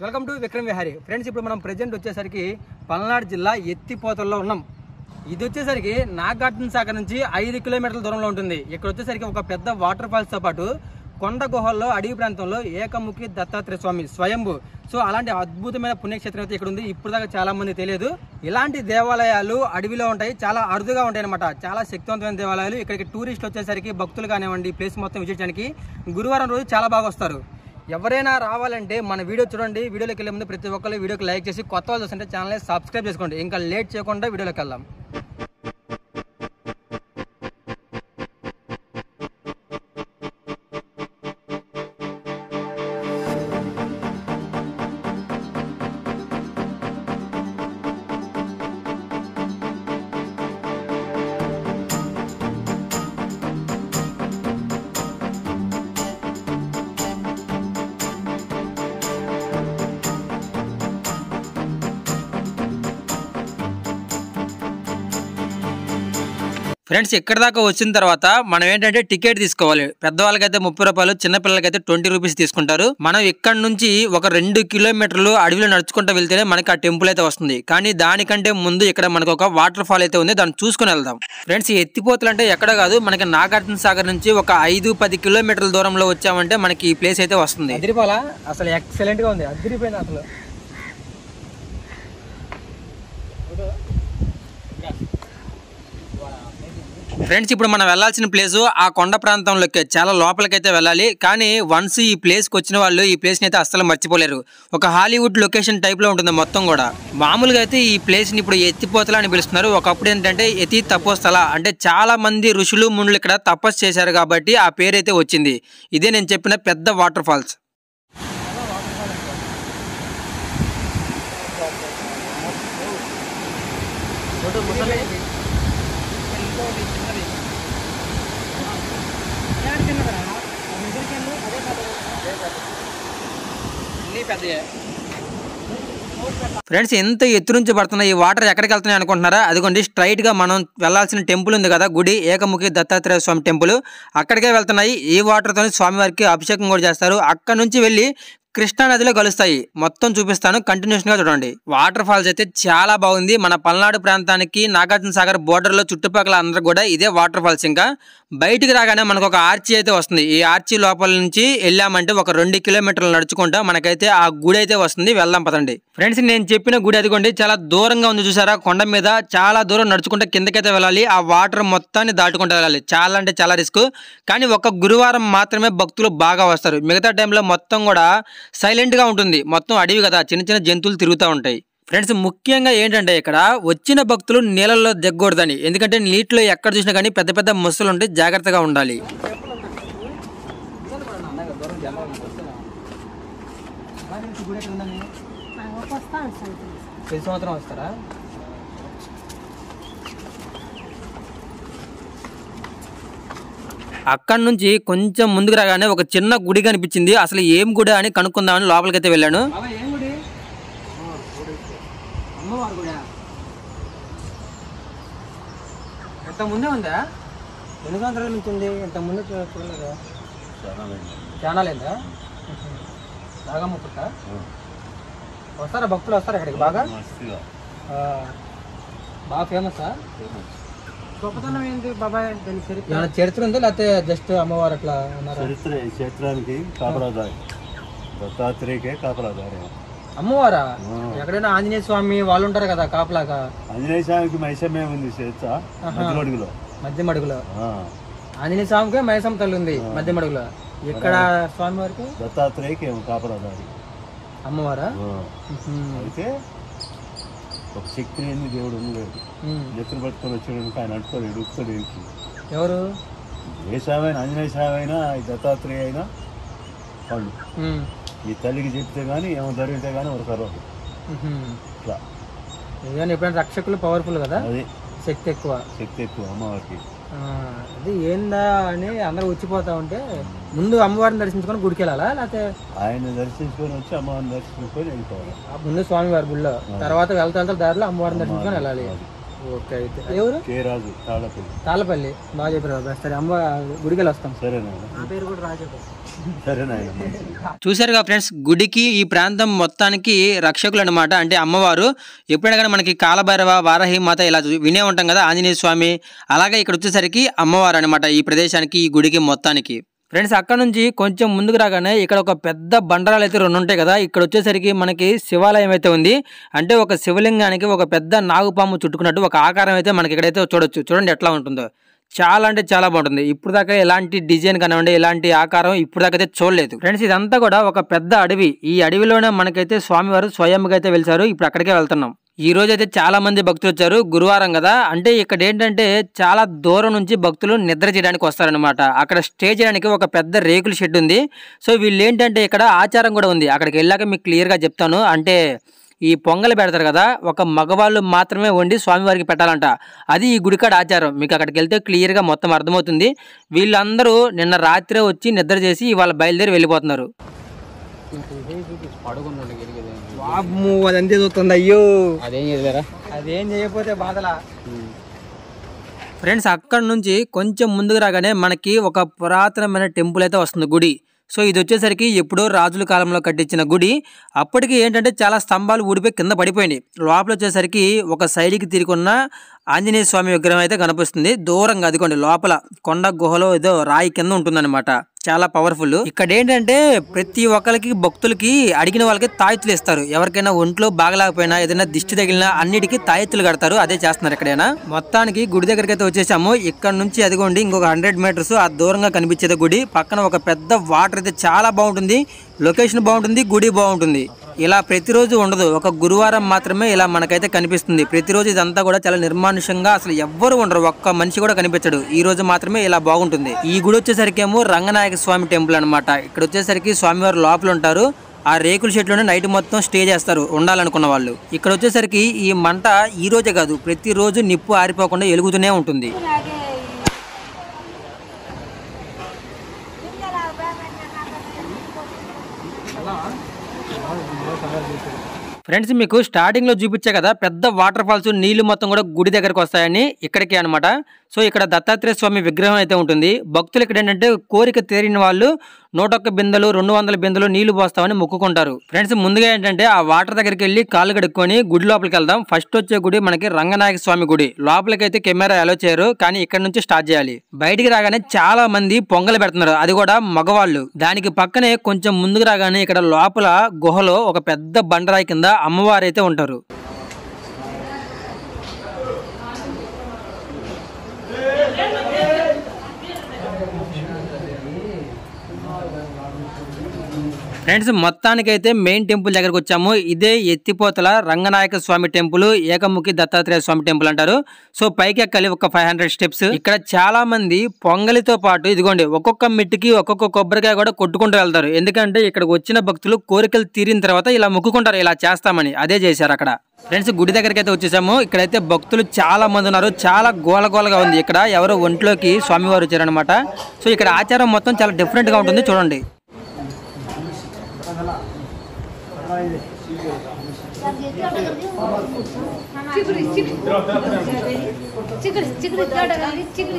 Welcome to Vikram Vihari friends ఇప్పుడు మనం present వచ్చేసరికి పల్నాడు జిల్లా ఎత్తిపోతల్లో ఉన్నాం ఇది వచ్చేసరికి నాగార్జున సాగర్ నుంచి ఐదు కిలోమీటర్ల దూరంలో ఉంటుంది ఇక్కడ వచ్చేసరికి ఒక పెద్ద వాటర్ ఫాల్స్ తో పాటు కొండ గుహల్లో అడవి ప్రాంతంలో ఏకముఖి దత్తాత్రేయ స్వామి స్వయంభు సో అలాంటి అద్భుతమైన పుణ్యక్షేత్రం అయితే ఇక్కడ ఉంది ఇప్పుడు దాకా చాలా మంది తెలియదు ఇలాంటి దేవాలయాలు అడవిలో ఉంటాయి చాలా అరుదుగా ఉంటాయి అనమాట చాలా శక్తివంతమైన దేవాలయాలు ఇక్కడికి టూరిస్టులు వచ్చేసరికి భక్తులు కానివ్వండి ఈ ప్లేస్ మొత్తం విజిటించడానికి గురువారం రోజు చాలా బాగా వస్తారు ఎవరైనా రావాలంటే మన వీడియో చూడండి వీడియోలోకి వెళ్ళే ముందు ప్రతి ఒక్కరు వీడియోకి లైక్ చేసి కొత్త వాళ్ళు చూస్తుంటే ఛానల్ సబ్స్క్రైబ్ చేసుకోండి ఇంకా లేట్ చేయకుండా వీడియోలోకి వెళ్దాం ఫ్రెండ్స్ ఇక్కడ దాకా వచ్చిన తర్వాత మనం ఏంటంటే టికెట్ తీసుకోవాలి పెద్దవాళ్ళకైతే ముప్పై రూపాయలు చిన్న పిల్లలకైతే ట్వంటీ రూపీస్ తీసుకుంటారు మనం ఇక్కడ నుంచి ఒక రెండు కిలోమీటర్లు అడవిలో నడుచుకుంటూ వెళ్తేనే మనకి ఆ టెంపుల్ అయితే వస్తుంది కానీ దానికంటే ముందు ఇక్కడ మనకు ఒక వాటర్ ఫాల్ అయితే ఉంది దాన్ని చూసుకుని వెళ్దాం ఫ్రెండ్స్ ఈ ఎత్తిపోతలు అంటే ఎక్కడ కాదు మనకి నాగార్జున సాగర్ నుంచి ఒక ఐదు పది కిలోమీటర్ల దూరంలో వచ్చామంటే మనకి ఈ ప్లేస్ అయితే వస్తుంది అదిరిపోలా అసలు ఎక్సలెంట్ గా ఉంది అదిరిపోయింది అసలు ఫ్రెండ్స్ ఇప్పుడు మనం వెళ్ళాల్సిన ప్లేస్ ఆ కొండ ప్రాంతంలోకి చాలా లోపలికైతే వెళ్ళాలి కానీ వన్స్ ఈ ప్లేస్కి వచ్చిన వాళ్ళు ఈ ప్లేస్ని అయితే అస్సలు మర్చిపోలేరు ఒక హాలీవుడ్ లొకేషన్ టైప్లో ఉంటుంది మొత్తం కూడా మామూలుగా అయితే ఈ ప్లేస్ని ఇప్పుడు ఎత్తిపోతల అని పిలుస్తున్నారు ఒకప్పుడు ఏంటంటే ఎతి తపోస్థల అంటే చాలా మంది ఋషులు మునులు ఇక్కడ తపస్సు చేశారు కాబట్టి ఆ పేరు అయితే వచ్చింది ఇదే నేను చెప్పిన పెద్ద వాటర్ ఫాల్స్ ఫ్రెండ్స్ ఎంత ఎత్తు నుంచి పడుతున్నాయి ఈ వాటర్ ఎక్కడికి వెళ్తున్నాయి అనుకుంటున్నారా అదిగోండి స్ట్రైట్ గా మనం వెళ్ళాల్సిన టెంపుల్ ఉంది కదా గుడి ఏకముఖి దత్తాత్రేయ స్వామి టెంపుల్ అక్కడికే వెళ్తున్నాయి ఈ వాటర్ తోని స్వామివారికి అభిషేకం కూడా చేస్తారు అక్కడ నుంచి వెళ్ళి కృష్ణా నదిలో కలుస్తాయి మొత్తం చూపిస్తాను కంటిన్యూషన్ గా చూడండి వాటర్ ఫాల్స్ అయితే చాలా బాగుంది మన పల్నాడు ప్రాంతానికి నాగార్జున సాగర్ బోర్డర్ లో చుట్టుపక్కల అందరూ కూడా ఇదే వాటర్ ఫాల్స్ ఇంకా బయటికి రాగానే మనకు ఒక ఆర్చి అయితే వస్తుంది ఈ ఆర్చి లోపల నుంచి వెళ్ళామంటే ఒక రెండు కిలోమీటర్లు నడుచుకుంటా మనకైతే ఆ గుడి అయితే వస్తుంది వెళ్దాం పదండి ఫ్రెండ్స్ నేను చెప్పిన గుడి అదిగోండి చాలా దూరంగా ఉంది చూసారా కొండ మీద చాలా దూరం నడుచుకుంటే కిందకైతే వెళ్ళాలి ఆ వాటర్ మొత్తాన్ని దాటుకుంటూ వెళ్ళాలి చాలా అంటే చాలా రిస్క్ కానీ ఒక గురువారం మాత్రమే భక్తులు బాగా వస్తారు మిగతా టైంలో మొత్తం కూడా సైలెంట్ గా ఉంటుంది మొత్తం అడవి కదా చిన్న చిన్న జంతువులు తిరుగుతూ ఉంటాయి ఫ్రెండ్స్ ముఖ్యంగా ఏంటంటే ఇక్కడ వచ్చిన భక్తులు నీళ్ళల్లో దిగకూడదని ఎందుకంటే నీటిలో ఎక్కడ చూసినా కానీ పెద్ద పెద్ద ముసలు ఉంటే జాగ్రత్తగా ఉండాలి ప్రతి సంవత్సరం వస్తారా అక్కడి నుంచి కొంచెం ముందుకు రాగానే ఒక చిన్న గుడి కనిపించింది అసలు ఏం గుడి అని కనుక్కుందామని లోపలికైతే వెళ్ళాను అమ్మవారు గుడా ఎంత ముందే ఉందా ఎన్ని సంవత్సరాల నుంచి ఉంది ఎంత ముందు చూ- చూడలేదా చాలా లేదా బాగమ్మ పుట్ట వస్తారా భక్తులు వస్తారా ఇక్కడికి బాగా ఆ, బాగా ఫేమసా గొప్పతనం ఏంటి బాబాయ్ దాని చరిత్ర ఏమైనా చరిత్ర ఉందా లేకపోతే జస్ట్ అమ్మవారు అట్లా ఉన్నారా చరిత్ర ఈ క్షేత్రానికి కాపలాదారి దత్తాత్రేయకే కాపలాదారి అమ్మవారా ఎక్కడైనా ఆంజనేయ స్వామి వాళ్ళు ఉంటారు కదా కాపలాగా ఆంజనేయ స్వామికి మైసమ్మే ఉంది చేత మధ్యలోడిలో మధ్య మడుగులో ఆంజనేయ స్వామికి మైసమ్మ తల్లి ఉంది మధ్య మడుగులో ఇక్కడ స్వామి వారికి దత్తాత్రేయకి ఏమో కాపలాదారి అమ్మవారా ఆ. ఉహుం. అయితే ఒక శక్తి లేని దేవుడు ఉండలేడు ఉమ్. నెత్తులు పట్టుకొని వచ్చాడు ఆయన అంటుకోలేడు ఉప్పుతాడు ఏంటి ఎవరు ఏ స్వామి అయినా ఆంజనేయ స్వామి అయినా ఈ దత్తాత్రేయ అయినా వాళ్ళు ఉమ్. ఈ తల్లికి చెప్తే కానీ ఏమో జరిగితే కానీ ఒక కరవదు ఉహుం. ఇట్లా ఏదైనా ఎప్పుడైనా రక్షకులు పవర్ఫుల్ కదా అది శక్తి ఎక్కువ శక్తి ఎక్కువ అమ్మవారికి ఆ, అది ఏందా అని అందరూ వచ్చిపోతా ఉంటే ముందు అమ్మవారిని దర్శించుకొని గుడికి వెళ్ళాలా లేకపోతే ఆయన దర్శించుకొని వచ్చి అమ్మవారిని దర్శించుకొని వెళ్ళిపోవాలి ఆ ముందు స్వామివారి గుడిలో తర్వాత వెళ్తా వెళ్తా దారిలో అమ్మవారిని దర్శించుకొని వెళ్ళాలి ఓకే అయితే ఎవరు కే రాజు తాళపల్లి తాళ్ళపల్లి బాగా చెప్పారు సరే అమ్మ గుడికి వస్తాం సరే నాయన నా పేరు కూడా రాజు సరే నాయన చూసారుగా ఫ్రెండ్స్ గుడికి ఈ ప్రాంతం మొత్తానికి రక్షకులు అనమాట అంటే అమ్మవారు ఎప్పుడైనా కానీ మనకి కాలభైరవ వారాహి మాత ఇలా చూ- వినే ఉంటాం కదా ఆంజనేయ స్వామి అలాగే ఇక్కడ వచ్చేసరికి అమ్మవారు అనమాట ఈ ప్రదేశానికి ఈ గుడికి మొత్తానికి ఫ్రెండ్స్ అక్కడ నుంచి కొంచెం ముందుకు రాగానే ఇక్కడ ఒక పెద్ద బండరాలు అయితే రెండు ఉంటాయి కదా ఇక్కడ వచ్చేసరికి మనకి శివాలయం అయితే ఉంది అంటే ఒక శివలింగానికి ఒక పెద్ద నాగుపాము చుట్టుకున్నట్టు ఒక ఆకారం అయితే మనకి ఇక్కడైతే చూడొచ్చు చూడండి ఎట్లా ఉంటుందో చాలా అంటే చాలా బాగుంటుంది ఇప్పుడు దాకా ఎలాంటి డిజైన్ కానివ్వండి ఎలాంటి ఆకారం ఇప్పుడు దాకా అయితే చూడలేదు ఫ్రెండ్స్ ఇదంతా కూడా ఒక పెద్ద అడవి ఈ అడవిలోనే మనకైతే స్వామివారు స్వయంగా అయితే వెళ్తారు ఇప్పుడు అక్కడికే వెళ్తున్నాం ఈ రోజు అయితే చాలా మంది భక్తులు వచ్చారు గురువారం కదా అంటే ఇక్కడ ఏంటంటే చాలా దూరం నుంచి భక్తులు నిద్ర చేయడానికి వస్తారనమాట అక్కడ స్టే చేయడానికి ఒక పెద్ద రేకుల షెడ్ ఉంది సో వీళ్ళు ఏంటంటే ఇక్కడ ఆచారం కూడా ఉంది అక్కడికి వెళ్ళాక మీకు క్లియర్గా చెప్తాను అంటే ఈ పొంగల్ పెడతారు కదా ఒక మగవాళ్ళు మాత్రమే వండి స్వామివారికి పెట్టాలంట అది ఈ గుడికాడ ఆచారం మీకు అక్కడికి వెళ్తే క్లియర్గా మొత్తం అర్థమవుతుంది వీళ్ళందరూ నిన్న రాత్రే వచ్చి నిద్ర చేసి ఇవాళ బయలుదేరి వెళ్ళిపోతున్నారు వామ్మో, అదంతే చూస్తుంది అయ్యో అదేం చదివారా అదేం చేయకపోతే బాధలా ఫ్రెండ్స్ అక్కడ నుంచి కొంచెం ముందుకు రాగానే మనకి ఒక పురాతనమైన టెంపుల్ అయితే వస్తుంది గుడి సో ఇది వచ్చేసరికి ఎప్పుడో రాజుల కాలంలో కట్టించిన గుడి అప్పటికి ఏంటంటే చాలా స్తంభాలు ఊడిపోయి కింద పడిపోయింది లోపల వచ్చేసరికి ఒక సైడ్కి తిరిగున్న ఆంజనేయ స్వామి విగ్రహం అయితే కనిపిస్తుంది దూరంగా అదిగోండి లోపల కొండ గుహలో ఏదో రాయి కింద ఉంటుందన్నమాట చాలా పవర్ఫుల్ ఇక్కడ ఏంటంటే ప్రతి ఒక్కరికి భక్తులకి అడిగిన వాళ్ళకి తాయెత్తులు ఇస్తారు ఎవరికైనా ఒంట్లో బాగలేకపోయినా ఏదైనా దిష్టి తగిలినా అన్నిటికీ తాయెత్తులు కడతారు అదే చేస్తున్నారు ఎక్కడైనా మొత్తానికి గుడి దగ్గరికి అయితే వచ్చేసాము ఇక్కడ నుంచి అదిగోండి ఇంకొక హండ్రెడ్ మీటర్స్ ఆ దూరంగా కనిపించేది గుడి పక్కన ఒక పెద్ద వాటర్ అయితే చాలా బాగుంటుంది లొకేషన్ బాగుంటుంది గుడి బాగుంటుంది ఇలా ప్రతిరోజు ఉండదు ఒక గురువారం మాత్రమే ఇలా మనకైతే కనిపిస్తుంది ప్రతిరోజు ఇదంతా కూడా చాలా నిర్మానుషంగా అసలు ఎవ్వరు ఉండరు ఒక్క మనిషి కూడా కనిపించడు ఈ రోజు మాత్రమే ఇలా బాగుంటుంది ఈ గుడి వచ్చేసరికి ఏమో రంగనాయక స్వామి టెంపుల్ అన్నమాట ఇక్కడ వచ్చేసరికి స్వామివారు లోపల ఉంటారు ఆ రేకుల షెడ్లోనే నైట్ మొత్తం స్టే చేస్తారు ఉండాలనుకున్న వాళ్ళు ఇక్కడ వచ్చేసరికి ఈ మంట ఈ రోజే కాదు ప్రతిరోజు నిప్పు ఆరిపోకుండా ఎలుగుతూనే ఉంటుంది ఫ్రెండ్స్ మీకు స్టార్టింగ్ లో చూపించే కదా పెద్ద వాటర్ ఫాల్స్ నీళ్లు మొత్తం కూడా గుడి దగ్గరకు వస్తాయని ఇక్కడికే అన్నమాట సో ఇక్కడ దత్తాత్రేయ స్వామి విగ్రహం అయితే ఉంటుంది భక్తులు ఇక్కడ ఏంటంటే కోరిక తీరిన వాళ్ళు నూట ఒక్క బిందెలు రెండు వందల బిందెలు నీళ్లు పోస్తామని మొక్కుకుంటారు ఫ్రెండ్స్ ముందుగా ఏంటంటే ఆ వాటర్ దగ్గరికి వెళ్ళి కాళ్ళు కడుక్కొని గుడి లోపలికి వెళ్దాం ఫస్ట్ వచ్చే గుడి మనకి రంగనాయక స్వామి గుడి లోపలికి అయితే కెమెరా అలో చేయరు కానీ ఇక్కడ నుంచి స్టార్ట్ చేయాలి బయటికి రాగానే చాలా మంది పొంగలు పెడుతున్నారు అది కూడా మగవాళ్ళు దానికి పక్కనే కొంచెం ముందుకు రాగానే ఇక్కడ లోపల గుహలో ఒక పెద్ద బండరాయి కింద అమ్మవారు అయితే ఉంటారు ఫ్రెండ్స్ మొత్తానికైతే మెయిన్ టెంపుల్ దగ్గరకు వచ్చాము ఇదే ఎత్తిపోతల రంగనాయక స్వామి టెంపుల్ ఏకముఖి దత్తాత్రేయ స్వామి టెంపుల్ అంటారు సో పైకి ఎక్కాలి ఒక ఫైవ్ హండ్రెడ్ స్టెప్స్ ఇక్కడ చాలా మంది పొంగలితో పాటు ఇదిగోండి ఒక్కొక్క మెట్టుకి ఒక్కొక్క కొబ్బరికాయ కూడా కొట్టుకుంటూ వెళ్తారు ఎందుకంటే ఇక్కడికి వచ్చిన భక్తులు కోరికలు తీరిన తర్వాత ఇలా మొక్కుకుంటారు ఇలా చేస్తామని అదే చేశారు అక్కడ ఫ్రెండ్స్ గుడి దగ్గరికి అయితే వచ్చేసాము ఇక్కడైతే భక్తులు చాలా మంది ఉన్నారు చాలా గోల గోలగా ఉంది ఇక్కడ ఎవరో ఒంట్లోకి స్వామివారు వచ్చారనమాట సో ఇక్కడ ఆచారం మొత్తం చాలా డిఫరెంట్ గా ఉంటుంది చూడండి చిగురు చిగురు తోడగలి చిగురు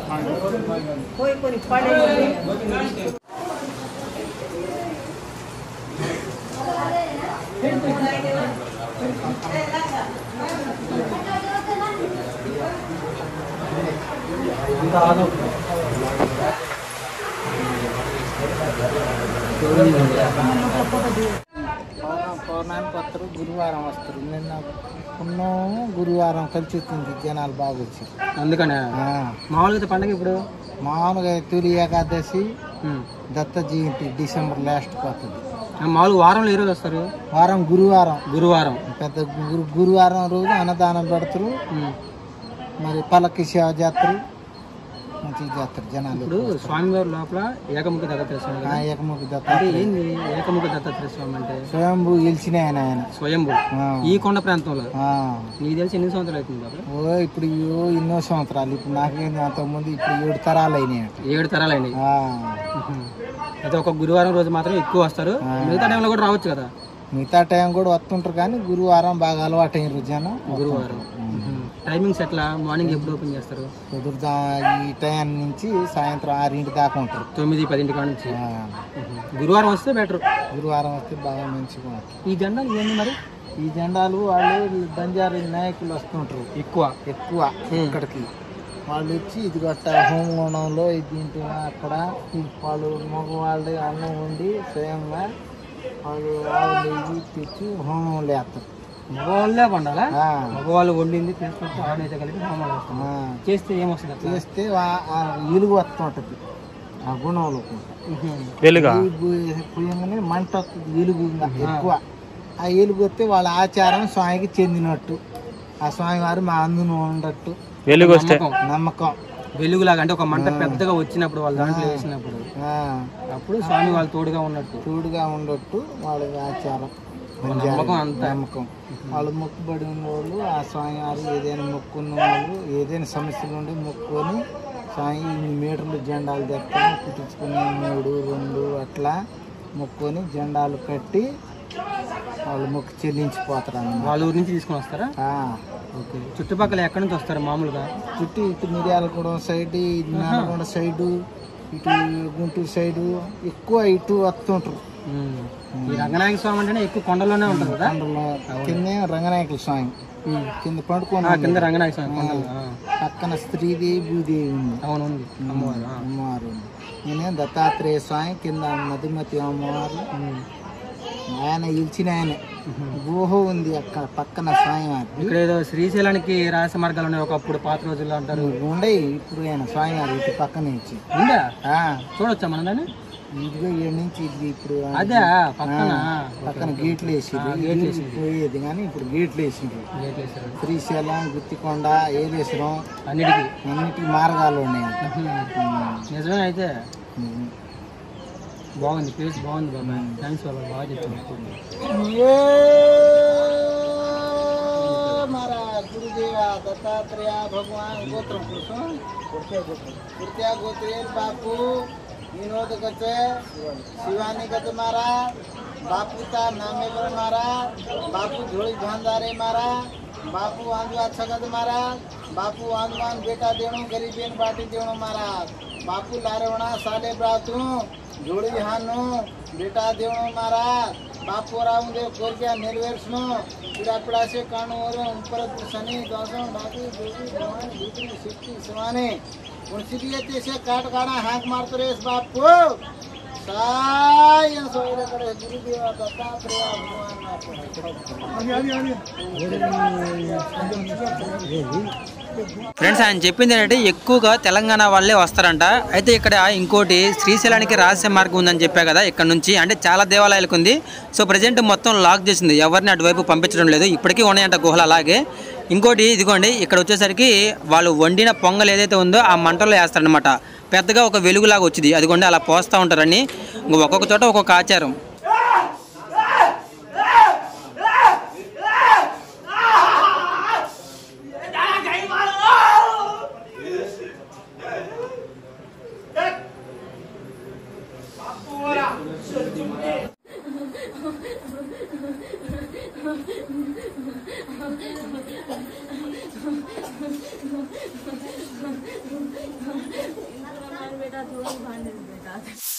పౌర్ణానికి వస్తారు గురువారం వస్తారు నిన్న పున్నం గురువారం కలిసి వచ్చింది జనాలు బాగా వచ్చారు అందుకనే ఆ, మామూలుగా పండగ ఇప్పుడు మామూలుగా తొలి ఏకాదశి దత్త జయంతి డిసెంబర్ లాస్ట్కి వస్తుంది మామూలుగా వారంలో ఏ రోజు వస్తారు వారం గురువారం గురువారం పెద్ద గురు గురువారం రోజు అన్నదానం పెడతారు మరి పల్లకి సేవ చేస్తారు మంచిగా చేస్తారు జనాలు ఇప్పుడు స్వామివారి లోపల ఏకముఖ దత్తాత్రేయ స్వామి ఆ కదా? ఏకముఖి దత్త అంటే ఏంది ఏకముఖ దత్తాత్రేయ స్వామి అంటే స్వయంభూ గెలిచిన ఆయన ఆయన స్వయంభు ఆ, ఈ కొండ ప్రాంతంలో ఆ. నీకు తెలిసి ఎన్ని సంవత్సరాలు అవుతుంది బాబు ఓ ఇప్పుడు ఇవో ఎన్నో సంవత్సరాలు ఇప్పుడు నాకేంది అంతకుముందు ఇప్పుడు ఏడు తరాలు అయినాయి ఏడు తరాలు అయినాయి ఆ, అయితే ఒక గురువారం రోజు మాత్రం ఎక్కువ వస్తారు మిగతా టైంలో కూడా రావచ్చు కదా మిగతా టైం కూడా వస్తుంటారు కానీ గురువారం బాగా అలవాటు అయినారు జనం గురువారం ఉమ్. టైమింగ్స్ ఎట్లా మార్నింగ్ ఎప్పుడు ఓపెన్ చేస్తారు కుదురుదా ఈ టైం నుంచి సాయంత్రం ఆరింటి దాకా ఉంటారు తొమ్మిది పదింటి కాడ నుంచి ఆ, గురువారం వస్తే బెటర్ గురువారం వస్తే బాగా మంచిగా ఉంటుంది ఈ జెండా ఇవన్నీ మరి ఈ జెండాలు వాళ్ళు బంజారా నాయకులు వస్తుంటారు ఎక్కువ ఎక్కువ ఇక్కడికి వాళ్ళు వచ్చి ఇది గట్ట హోమగుండంలో ఇది తింటున్నా అక్కడ వాళ్ళు మగవాళ్ళు అన్నం వండి స్వయంగా వాళ్ళు ఆవులు ఇవి తెచ్చి హోమం లేస్తారు మగవాళ్ళే పండాలా ఆ, మగవాళ్ళు వండింది తీసుకొచ్చి ఆడైతే కలిపి హోమాలు వేస్తాం ఆ. చేస్తే ఏమొస్తుంది అట్లా చేస్తే ఆ- ఆ ఎలుగు వస్తుంటది ఆ గుణంలో వెలుగా పోయంగానే మంట వస్తుంది ఎలుగు ఇంకా ఎక్కువ ఆ ఎలుగు వస్తే వాళ్ళ ఆచారం స్వామికి చెందినట్టు ఆ స్వామి వారు మా అందును ఉండట్టు వెలుగు వస్తే నమ్మకం వెలుగులాగా అంటే ఒక మంట పెద్దగా వచ్చినప్పుడు వాళ్ళు దాంట్లో వేసినప్పుడు ఆ, అప్పుడు స్వామి వాళ్ళు తోడుగా ఉన్నట్టు తోడుగా ఉండట్టు వాళ్ళ ఆచారం నమ్మకం అంతా. నమ్మకం వాళ్ళు మొక్కుబడి ఉన్న వాళ్ళు ఆ స్వామి వారు ఏదైనా మొక్కున్న వాళ్ళు ఏదైనా సమస్యలు ఉండి మొక్కుకొని స్వామి ఇన్ని మీటర్లు జెండాలు తెస్తాం కుట్టించుకుని మూడు రెండు అట్లా మొక్కుకొని జెండాలు కట్టి వాళ్ళు మొక్కు చెల్లించిపోతారు అన్నమాట వాళ్ళ ఊరి నుంచి తీసుకొని వస్తారా ఆ, ఓకే చుట్టుపక్కల ఎక్కడి నుంచి వస్తారు మామూలుగా చుట్టూ ఇటు మిర్యాలగూడెం సైడ్ ఇటు నల్లగొండ సైడు ఇటు గుంటూరు సైడు ఎక్కువ ఇటు వస్తుంటారు ఉమ్. ఈ రంగనాయక స్వామి అంటేనే ఎక్కువ కొండలోనే ఉంటుంది కదా కొండలో కింద రంగనాయకుల స్వామి ఉమ్. కింద పడుకొని ఆ, ఉంది. కింద రంగనాయక స్వామి కొండలు ఆ. పక్కన స్త్రీదేవి భూదేవి ఉంది అవును ఉంది అమ్మవారు ఆ. అమ్మవారు ఉంది నేనే దత్తాత్రేయ స్వామి కింద మధుమతి అమ్మవారు ఉమ్. ఆయన ఇల్చిన ఆయన గుహ ఉంది అక్కడ పక్కన స్వామి వారి ఇక్కడ ఏదో శ్రీశైలానికి రహస్య మార్గాలు ఉన్నాయి ఒకప్పుడు పాత రోజుల్లో అంటారు ఉండే ఇప్పుడు ఆయన స్వామి వారు ఇటు పక్కన నుంచి ఉందా ఆ, చూడొచ్చా మన దాన్ని ఇదిగో ఏడు నుంచి ఇది ఇప్పుడు అదే పక్కన పక్కన గేట్లు వేసింది గేట్లు ఇది పోయేది కానీ ఇప్పుడు గేట్లు వేసిండ్రు గేట్ వేశారు. శ్రీశైలం గుత్తికొండ ఏలేశ్వరం అన్నిటికీ అన్నిటి మార్గాలు ఉన్నాయి ఉహు. నిజమే అయితే ఉమ్. బాగుంది ప్లేస్ బాగుంది బాబాయ్ థ్యాంక్స్ బాబాయ్ బాగా చెప్తాను ये महाराज गुरुदेवा दत्तात्रेय भगवान गोत्र पुरुषों कृत्या गोत्रेल बापू विनोद गचे शिवानी गत महाराज बापू ता नामे पर महाराज बापू झोड़ी भांदारे महाराज बापू आंदवा छगत महाराज बापू आंदवान बेटा देणो गरीबेन पाटी देणो महाराज बापू लारवणा साले ब्रातू जोड़ी हानो बेटा देणो महाराज બાપુ રામદેવ કોરક્યા નિર્વેશનો પીડાપીડાશે કાણો ઓરો ઉપરત શનિ દોષો ડાકી જોગી ભગવાન દીકરી શક્તિ સવાને ઉણસીડીએ તેશે કાટ કાણા હાંક મારતો રેસ બાપુ સાય સોયરે કરે ગુરુદેવા દત્તાત્રેય ఫ్రెండ్స్ ఆయన చెప్పింది ఏంటంటే ఎక్కువగా తెలంగాణ వాళ్ళే వస్తారంట అయితే ఇక్కడ ఇంకోటి శ్రీశైలానికి రహస్య మార్గం ఉందని చెప్పా కదా ఇక్కడ నుంచి అంటే చాలా దేవాలయాలకు ఉంది సో ప్రజెంట్ మొత్తం లాక్ చేసింది ఎవరిని అటువైపు పంపించడం లేదు ఇప్పటికీ ఉన్నాయంట గుహలు అలాగే ఇంకోటి ఇదిగోండి ఇక్కడ వచ్చేసరికి వాళ్ళు వండిన పొంగల్ ఏదైతే ఉందో ఆ మంటలో వేస్తారనమాట పెద్దగా ఒక వెలుగులాగా వచ్చింది అదిగోండి అలా పోస్తూ ఉంటారని ఇంక ఒక్కొక్క చోట ఒక్కొక్క ఆచారం बेटा थोड़ी भांडे बेटा